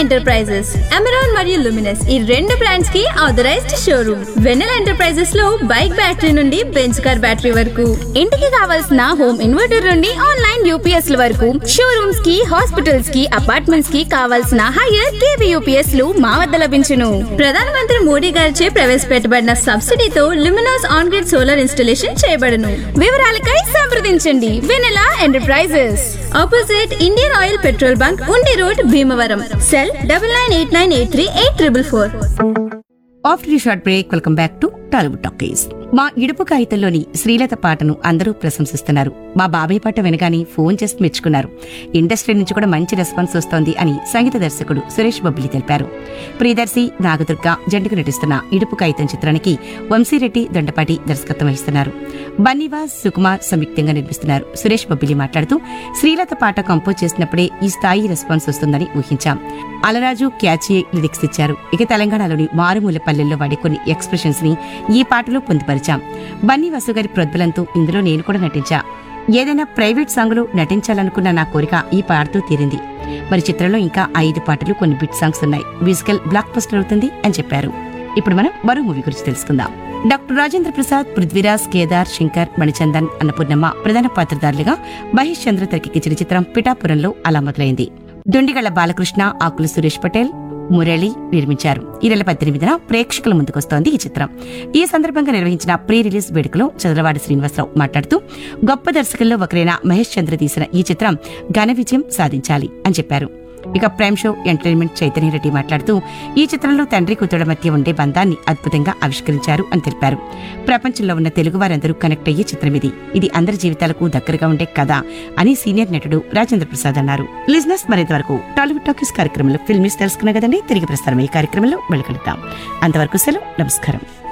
enterprises Amaron మరియు Luminous ఈ రెండు బ్రాండ్స్ కి ఆథరైజ్డ్ షోరూమ్ వెన్నెల ఎంటర్ప్రైజెస్ లో బైక్ బ్యాటరీ నుండి బెంచ్ కార్ బ్యాటరీ వరకు ఇంటికి కావాల్సిన హోమ్ ఇన్వర్టర్ నుండి ఆన్లైన్ యూపీఎస్ ల వరకు షోరూమ్స్ కి హాస్పిటల్స్ కి అపార్ట్మెంట్స్ కి కావాల్సిన హైయర్ కేవీ యూపీఎస్ లు మా వద్ద లభించును ప్రధానమంత్రి మోడీ గారిచే ప్రవేశపెట్టబడిన సబ్సిడీతో Luminous on grid solar installation చేయబడును వివరాలకై సంప్రదించండి Vennela enterprises opposite Indian Oil petrol bunk Undi road Bhimavaram cell double nine eight nine eight three eight triple four after ఈ short break welcome back to Tollywood talkies మా ఇడుపు కాగితంలోని శ్రీలత పాటను అందరూ ప్రశంసిస్తున్నారు మా బాబాయ్ పాట వినగానే ఫోన్ చేసి మెచ్చుకున్నారు ఇండస్ట్రీ నుంచి కూడా మంచి రెస్పాన్స్ వస్తోంది అని సంగీత దర్శకుడు సురేష్ బొబ్బిలి తెలిపారు ప్రియదర్శి నాగదుర్గ జంటకు నటిస్తున్న ఇడుపు కాగితం చిత్రానికి వంశీరెడ్డి దొండపాటి దర్శకత్వం వహిస్తున్నారు బన్నీవాస్ సుకుమార్ సంయుక్తంగా నిర్మిస్తున్నారు సురేష్ బొబ్బిలి మాట్లాడుతూ శ్రీలత పాట కంపోజ్ చేసినప్పుడే ఈ స్థాయి రెస్పాన్స్ వస్తుందని ఊహించాం అలరాజు క్యాచీ లిరిక్స్ ఇచ్చారు ఇక తెలంగాణలోని మారుమూల పల్లెల్లో వాడే కొన్ని ఎక్స్ప్రెషన్స్ ని ఈ పాటలో పొందుపరిచాం బన్నీ వసు గారి ప్రోద్బలంతో ఇందులో నేను కూడా నటించా ఏదైనా ప్రైవేట్ సాంగ్లో నటించాలనుకున్న నా కోరిక ఈ పాటతో తీరింది మరి చిత్రంలో ఇంకా ఐదు పాటలు కొన్ని బిట్ సాంగ్స్ ఉన్నాయి మ్యూజికల్ బ్లాక్ బస్టర్ అవుతుంది అని చెప్పారు ఇప్పుడు మనం మరో మూవీ గురించి తెలుసుకుందాం డాక్టర్ రాజేంద్ర ప్రసాద్ పృథ్వీరాజ్ కేదార్ శంకర్ మణిచందన్ అన్నపూర్ణమ్మ ప్రధాన పాత్రధారులుగా మహేష్ చంద్ర తెరకెక్కించిన చిత్రం పిఠాపురంలో అలా మొదలైంది దుండిగళ్ల బాలకృష్ణ ఆకుల సురేష్ పటేల్ మురళి నిర్మించారు ఈ నెల పద్దెనిమిదిన ప్రేక్షకుల ముందుకొస్తోంది ఈ చిత్రం ఈ సందర్భంగా నిర్వహించిన ప్రీ రిలీజ్ వేడుకలో చదలవాడి శ్రీనివాసరావు మాట్లాడుతూ గొప్ప దర్శకుల్లో ఒకరైన మహేష్ చంద్ర తీసిన ఈ చిత్రం ఘన విజయం సాధించాలి అని చెప్పారు ఇక prime show entertainment Chaitanya Reddy మాట్లాడుతూ ఈ చిత్రంలో తండ్రి కూతుళ్ల మధ్య ఉండే బంధాన్ని అద్భుతంగా ఆవిష్కరించారు అని తెలిపారు ప్రపంచంలో ఉన్న తెలుగు వారందరూ కనెక్ట్ అయ్యే చిత్రం ఇది ఇది అందరి జీవితాలకు దగ్గరగా ఉండే కథ అని సీనియర్ నటుడు రాజేంద్ర ప్రసాద్ అన్నారు లిజినెస్ మరింత వరకు టాలీవుడ్ టాకీస్ కార్యక్రమంలో ఫిల్మ్స్ తెలుసుకున్నా కదండి తిరిగి ప్రసారం ఈ కార్యక్రమంలో వెళ్ళగలుగుతాం అంతవరకు సెలవు నమస్కారం